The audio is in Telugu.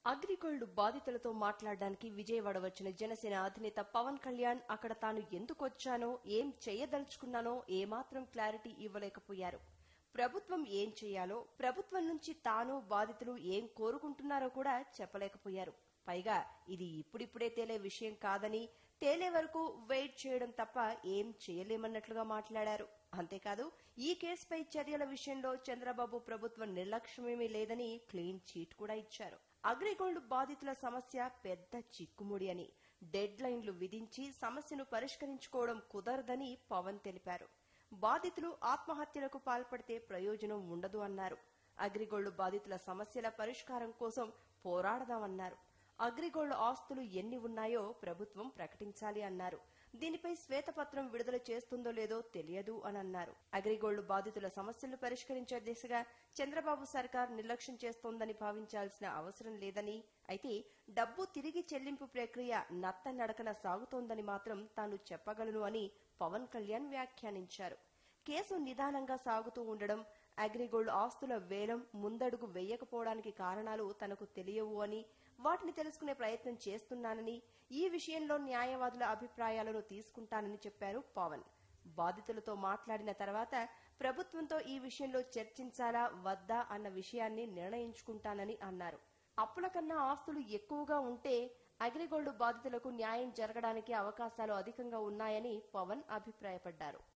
అగ్రిగోల్డ్ బాధితులతో మాట్లాడడానికి విజయవాడ వచ్చిన జనసేన అధినేత పవన్ కళ్యాణ్ అక్కడ తాను ఎందుకొచ్చానో ఏం చేయదలుచుకున్నానో ఏమాత్రం క్లారిటీ ఇవ్వలేకపోయారు ప్రభుత్వం ఏం చేయాలో ప్రభుత్వం నుంచి తాను బాధితులు ఏం కోరుకుంటున్నారో కూడా చెప్పలేకపోయారు పైగా ఇది ఇప్పుడిప్పుడే తేలే విషయం కాదని తేలే వరకు వెయిట్ చేయడం తప్ప ఏం చేయలేమన్నట్లుగా మాట్లాడారు అంతేకాదు ఈ కేసుపై చర్యల విషయంలో చంద్రబాబు ప్రభుత్వం నిర్లక్ష్యమేమీ లేదని క్లీన్ చీట్ కూడా ఇచ్చారు అగ్రిగోల్డ్ బాధితుల సమస్య పెద్ద చిక్కుముడి అని డెడ్ లైన్లు విధించి సమస్యను పరిష్కరించుకోవడం కుదరదని పవన్ తెలిపారు బాధితులు ఆత్మహత్యలకు పాల్పడితే ప్రయోజనం ఉండదు అన్నారు అగ్రిగోల్డ్ బాధితుల సమస్యల పరిష్కారం కోసం పోరాడదామన్నారు అగ్రిగోల్డ్ ఆస్తులు ఎన్ని ఉన్నాయో ప్రభుత్వం ప్రకటించాలి అన్నారు దీనిపై శ్వేతపత్రం విడుదల చేస్తుందో లేదో తెలియదు అని అన్నారు అగ్రిగోల్డ్ బాధితుల సమస్యలు పరిష్కరించే దిశగా చంద్రబాబు సర్కార్ నిర్లక్ష్యం చేస్తోందని భావించాల్సిన అవసరం లేదని అయితే డబ్బు తిరిగి చెల్లింపు ప్రక్రియ నత్త నడకన సాగుతోందని మాత్రం తాను చెప్పగలను అని పవన్ కళ్యాణ్ వ్యాఖ్యానించారు కేసు నిదానంగా సాగుతూ ఉండడం అగ్రిగోల్డ్ ఆస్తుల వేలం ముందడుగు వేయకపోవడానికి కారణాలు తనకు తెలియవు అని వాటిని తెలుసుకునే ప్రయత్నం చేస్తున్నానని ఈ విషయంలో న్యాయవాదుల అభిప్రాయాలను తీసుకుంటానని చెప్పారు పవన్ బాధితులతో మాట్లాడిన తర్వాత ప్రభుత్వంతో ఈ విషయంలో చర్చించాలా వద్దా అన్న విషయాన్ని నిర్ణయించుకుంటానని అన్నారు అప్పుల కన్నా ఆస్తులు ఎక్కువగా ఉంటే అగ్రిగోల్డ్ బాధితులకు న్యాయం జరగడానికి అవకాశాలు అధికంగా ఉన్నాయని పవన్ అభిప్రాయపడ్డారు